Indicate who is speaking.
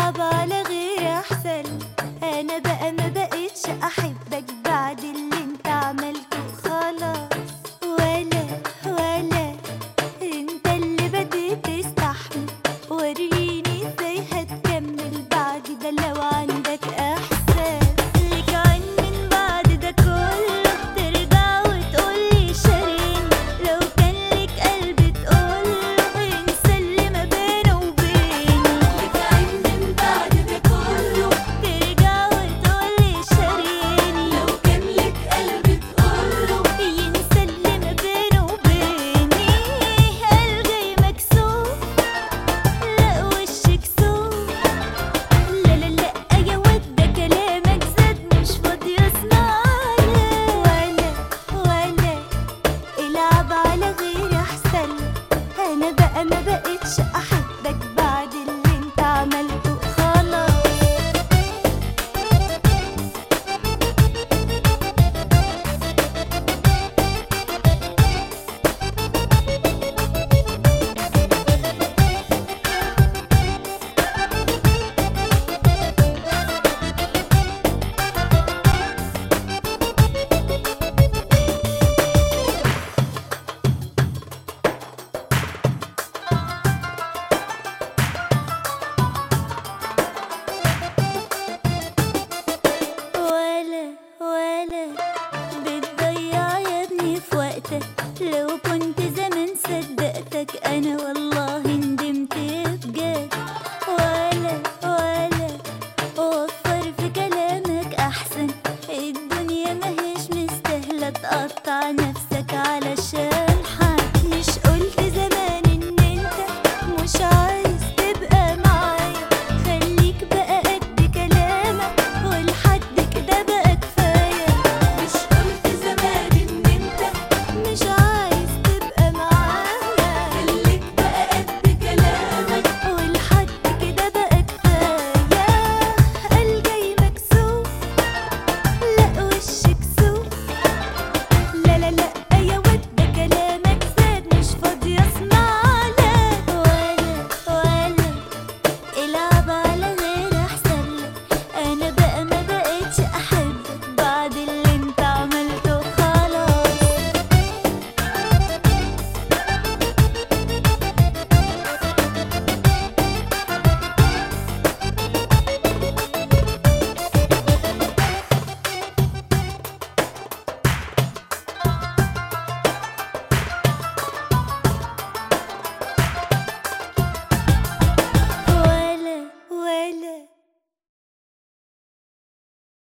Speaker 1: العب على غير احسن انا بقى ما بقتش احبك بعد اللي انت عملته خلاص ولا ولا انت اللي بديت تستحمل وريني ازاي هتكمل بعد ده لو عندك احساس ليك عين من بعد ده كله ترجع وتقولي شاريني لو كان ليك قلب تقوله انسى اللي ما بينه وبيني ليك عين من بعد ده كله ترجع وتقولي شاريني لو كان ليك قلب تقوله ينسى اللي ما بينه وبيني قلبي مكسور لا وشك سور لا لا لا يا ود ده كلامك زاد مش فاضي اسمعك ولا ولا العب على غير احسن انا بقى ما بقتش احبك بعد اللي انت عملته خلاص ولا ولا بتضيع يا ابني في وقتك لو كنت زمان صدقتك انا والله ندمت بجد ولا ولا وفر في كلامك احسن الدنيا ماهيش مستاهله تقطع نفسك علشان حد